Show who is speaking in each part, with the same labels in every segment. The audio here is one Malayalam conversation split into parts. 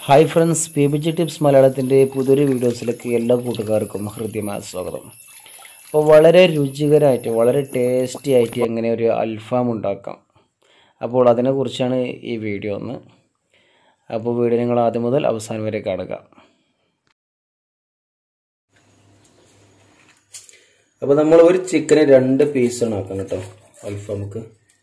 Speaker 1: hi friends P B G tips മലയാളത്തിൻ്റെ പുതിയൊരു വീഡിയോസിലേക്ക് എല്ലാ കൂട്ടുകാർക്കും ഹൃദ്യമായ സ്വാഗതം അപ്പോൾ വളരെ രുചികരമായിട്ട് വളരെ ടേസ്റ്റി ആയിട്ട് എങ്ങനെ ഒരു അൽഫാം ഉണ്ടാക്കാം അപ്പോൾ അതിനെക്കുറിച്ചാണ് ഈ വീഡിയോ ഒന്ന് അപ്പോൾ വീഡിയോ നിങ്ങൾ ആദ്യം മുതൽ അവസാനം വരെ കാണുക അപ്പോൾ നമ്മൾ ഒരു ചിക്കന് രണ്ട് പീസാണ് ആക്കണം കേട്ടോ അൽഫാമുക്ക്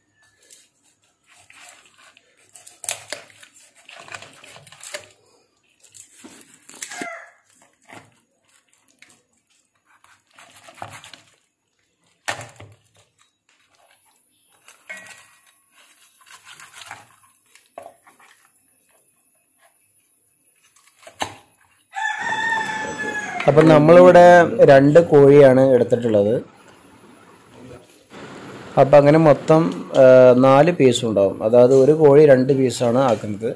Speaker 1: അപ്പം നമ്മളിവിടെ രണ്ട് കോഴിയാണ് എടുത്തിട്ടുള്ളത് അപ്പം അങ്ങനെ മൊത്തം ആ, നാല് പീസ് ഉണ്ടാവും അതായത് ഒരു കോഴി രണ്ട് പീസാണ് ആക്കുന്നത്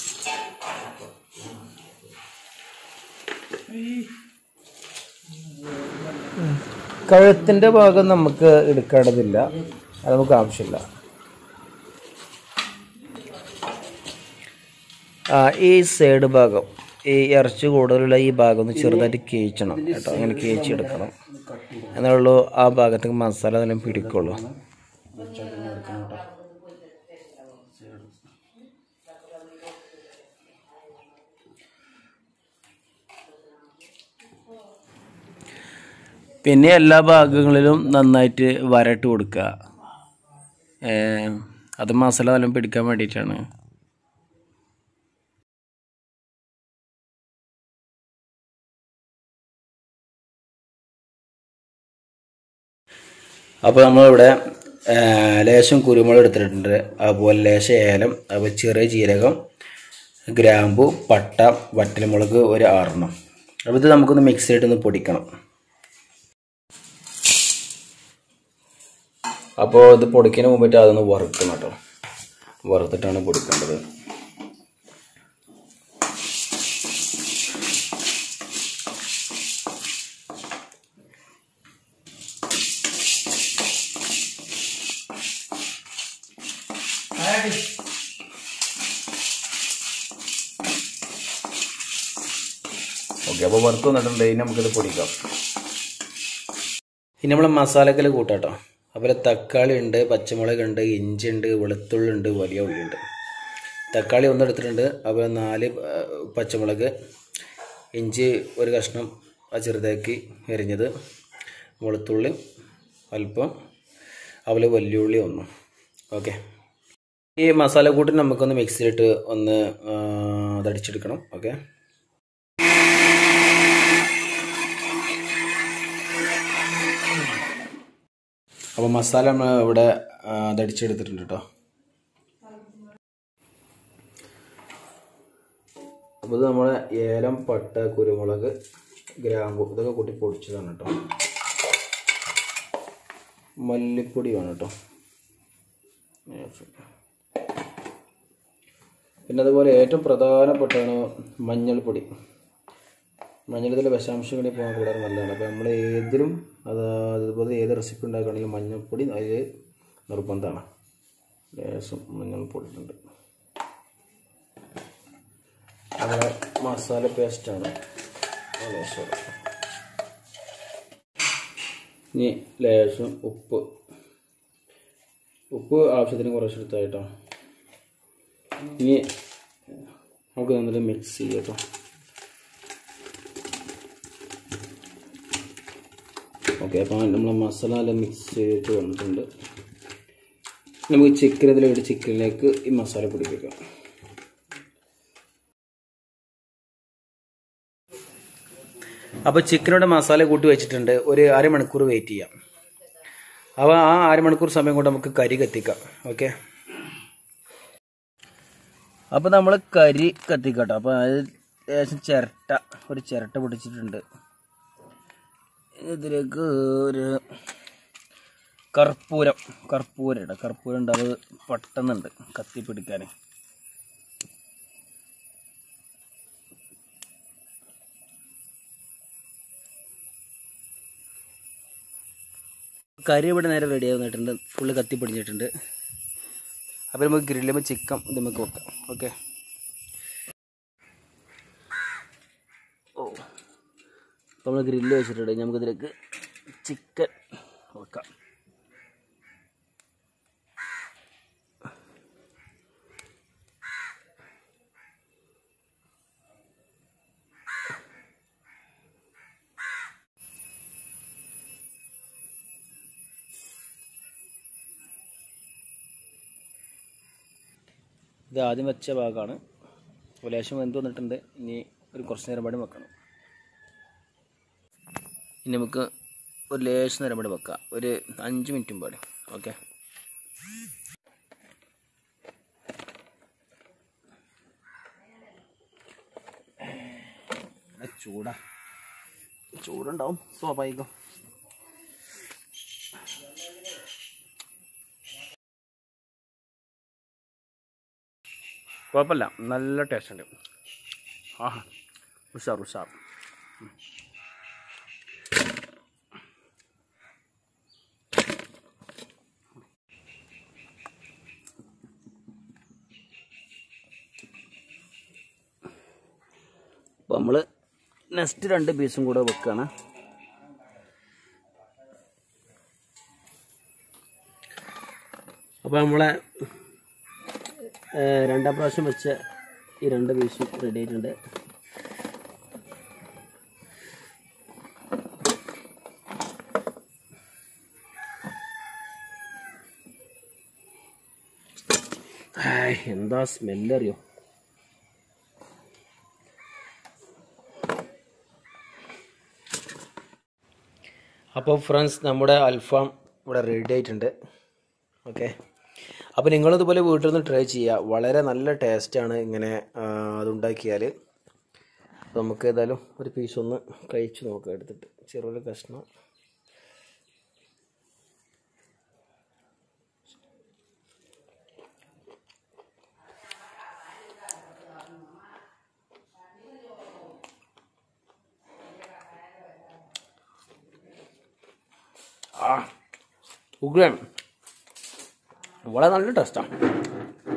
Speaker 1: കഴുത്തിൻ്റെ ഭാഗം നമുക്ക് എടുക്കേണ്ടതില്ല അത് നമുക്ക് ആവശ്യമില്ല ആ ഈ സൈഡ് ഭാഗം ഈ ഇറച്ചി കൂടുതലുള്ള ഈ ഭാഗം ഒന്ന് ചെറുതായിട്ട് കേച്ചണം കേട്ടോ അങ്ങനെ കേച്ചെടുക്കണം എന്നാലുള്ളൂ ആ ഭാഗത്തേക്ക് മസാല നല്ല പിടിക്കുള്ളൂ പിന്നെ എല്ലാ ഭാഗങ്ങളിലും നന്നായിട്ട് വരട്ട് കൊടുക്കുക ഏ, അത് മസാല നല്ല പിടിക്കാൻ വേണ്ടിയിട്ടാണ് അപ്പോൾ നമ്മളിവിടെ ആ, ലേശം കുരുമുളക് എടുത്തിട്ടുണ്ട് അതുപോലെ ലേശം ഏലം അതുപോലെ ചെറിയ ജീരകം ഗ്രാമ്പു പട്ട വറ്റൽമുളക് ഒരു ആറെണ്ണം അപ്പോൾ ഇത് നമുക്കൊന്ന് മിക്സ് ആയിട്ടൊന്ന് പൊടിക്കണം അപ്പോൾ ഇത് പൊടിക്കുന്നതിന് മുമ്പിട്ട് അതൊന്ന് വറുക്കണം കേട്ടോ വറുത്തിട്ടാണ് പൊടിക്കേണ്ടത് ഓക്കെ അപ്പോൾ വറുത്ത് വന്നിട്ടുണ്ട് ഇനി നമുക്കിത് പൊടിക്കാം ഇനി നമ്മൾ മസാലക്കൽ കൂട്ടാട്ടോ അതുപോലെ തക്കാളി ഉണ്ട് പച്ചമുളക് ഉണ്ട് ഇഞ്ചി ഉണ്ട് വെളുത്തുള്ളി ഉണ്ട് വലിയ ഉള്ളി ഉണ്ട് തക്കാളി ഒന്നെടുത്തിട്ടുണ്ട് അതുപോലെ നാല് ആ, പച്ചമുളക് ഇഞ്ചി ഒരു കഷ്ണം ആ ചെറുതാക്കി എരിഞ്ഞത് വെളുത്തുള്ളി അല്പം അതുപോലെ വലിയുള്ളി ഒന്നും ഓക്കെ ഈ മസാല കൂട്ടിന് നമുക്കൊന്ന് മിക്സിയിലിട്ട് ഒന്ന് ആ, അതടിച്ചെടുക്കണം ഓക്കെ അപ്പോൾ മസാല നമ്മൾ ഇവിടെ ആ, അതടിച്ചെടുത്തിട്ടുണ്ട് കേട്ടോ അപ്പോൾ ഇത് നമ്മളെ ഏലം പട്ട കുരുമുളക് ഗ്രാമ്പു ഇതൊക്കെ കൂട്ടി പൊടിച്ചതാണ് കേട്ടോ മല്ലിപ്പൊടി വേണം കേട്ടോ പിന്നെ അതുപോലെ ഏറ്റവും പ്രധാനപ്പെട്ടാണ് മഞ്ഞൾപ്പൊടി മഞ്ഞളത്തിൽ വിഷാംശം കൂടി പോകാൻ കൂടാതെ നല്ലതാണ് അപ്പോൾ നമ്മൾ ഏതിലും അത് അതുപോലെ ഏത് റെസിപ്പി ഉണ്ടാക്കുകയാണെങ്കിൽ മഞ്ഞൾപ്പൊടി അതിൽ നിർബന്ധമാണ് ലേശം മഞ്ഞൾപ്പൊടി ഉണ്ട് നമ്മുടെ മസാല പേസ്റ്റാണ് ലേശം ഇനി ലേശം ഉപ്പ് ഉപ്പ് ആവശ്യത്തിന് കുറച്ചെടുത്തായിട്ടോ ഇനി നമുക്ക് നന്നായിട്ട് മിക്സ് ചെയ്യാം കേട്ടോ ഓക്കെ അപ്പോൾ നമ്മൾ മസാല എല്ലാം മിക്സ് ചെയ്തിട്ട് വന്നിട്ടുണ്ട് നമുക്ക് ചിക്കൻ ഇതിലേക്ക് ചിക്കനിലേക്ക് ഈ മസാല പിടിപ്പിക്കാം അപ്പോൾ ചിക്കനോട് മസാല കൂട്ടി വെച്ചിട്ടുണ്ട് ഒരു അരമണിക്കൂർ വെയിറ്റ് ചെയ്യാം അപ്പോൾ ആ അരമണിക്കൂർ സമയം കൊണ്ട് നമുക്ക് കരി കത്തിക്കാം ഓക്കെ അപ്പോൾ നമ്മൾ കരി കത്തിക്കട്ടോ അപ്പോൾ അത് ലേശം ചിരട്ട ഒരു ചിരട്ട പിടിച്ചിട്ടുണ്ട് ഇതിലേക്ക് ഒരു കർപ്പൂരം കർപ്പൂരം ഇടാം കർപ്പൂരം ഉണ്ട് അത് പെട്ടെന്നുണ്ട് കത്തി പിടിക്കാൻ കരി ഇവിടെ നേരെ റെഡി ആവുന്നിട്ടുണ്ട് ഫുള്ള് കത്തി പിടിഞ്ഞിട്ടുണ്ട് അപ്പോൾ നമുക്ക് ഗ്രില്ലുമ്പോൾ ചിക്കൻ ഇത് നമുക്ക് വെക്കാം ഓക്കെ നമ്മൾ ഗ്രില്ല് വെച്ചിട്ടുണ്ട് ഇനി നമുക്കിതിലേക്ക് ചിക്കൻ വെക്കാം ഇത് ആദ്യം വെച്ച ഭാഗമാണ് അപ്പോൾ ലേശം വെന്ത് വന്നിട്ടുണ്ട് ഇനി ഒരു കുറച്ച് നേരം പാടി വെക്കണം ഇനി നമുക്ക് ഒരു ലേശം നേരം പാടി വെക്കാം ഒരു അഞ്ച് മിനിറ്റും പാടി ഓക്കെ ചൂടാ ചൂടുണ്ടാവും സ്വാഭാവികം കുഴപ്പമില്ല നല്ല ടേസ്റ്റ് ഉണ്ട് ആഹാ ഉഷാർ ഉഷാർ അപ്പോൾ നമ്മൾ നെക്സ്റ്റ് രണ്ട് പീസും കൂടെ വെക്കുകയാണ് അപ്പോൾ നമ്മളെ ഏഹ് രണ്ടാം പ്രാവശ്യം വെച്ച ഈ രണ്ട് പീസും റെഡി ആയിട്ടുണ്ട് ഹായ്, എന്താ സ്മെല്ല് അറിയോ അപ്പോൾ ഫ്രണ്ട്സ് നമ്മുടെ അൽഫാം ഇവിടെ റെഡി ആയിട്ടുണ്ട് ഓക്കെ അപ്പോൾ നിങ്ങളിതുപോലെ വീട്ടിൽ നിന്ന് ട്രൈ ചെയ്യുക വളരെ നല്ല ടേസ്റ്റാണ് ഇങ്ങനെ ആ, അതുണ്ടാക്കിയാൽ അപ്പോൾ നമുക്ക് ഏതായാലും ഒരു പീസ് ഒന്ന് കഴിച്ച് നോക്കാം എടുത്തിട്ട് ചെറിയൊരു കഷ്ണം ആ ഉഗ്രൻ വളരെ നല്ല ടേസ്റ്റാണ്